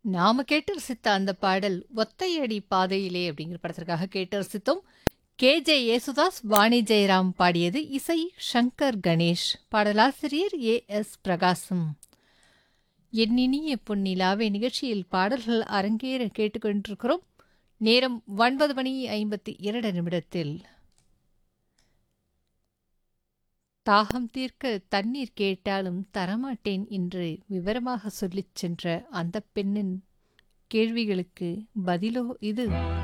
நாம கேட்டு ரசித்த அந்த பாடல் ஒத்தையடி பாதையிலே அப்படிங்கிற படத்திற்காக கேட்டு ரசித்தோம் கே ஜே யேசுதாஸ் வாணி ஜெயராம் பாடியது இசை சங்கர் கணேஷ் பாடலாசிரியர் ஏ எஸ் பிரகாசம் என் இனிய பொன்னிலாவே நிகழ்ச்சியில் பாடல்கள் அரங்கேற கேட்டுக்கொண்டிருக்கிறோம் நேரம் ஒன்பது மணி ஐம்பத்தி இரண்டு நிமிடத்தில் தாகம் தீர்க்க தண்ணீர் கேட்டாலும் தரமாட்டேன் என்று விவரமாக சொல்லிச் சென்ற அந்த பெண்ணின் கேள்விகளுக்கு பதிலோ இது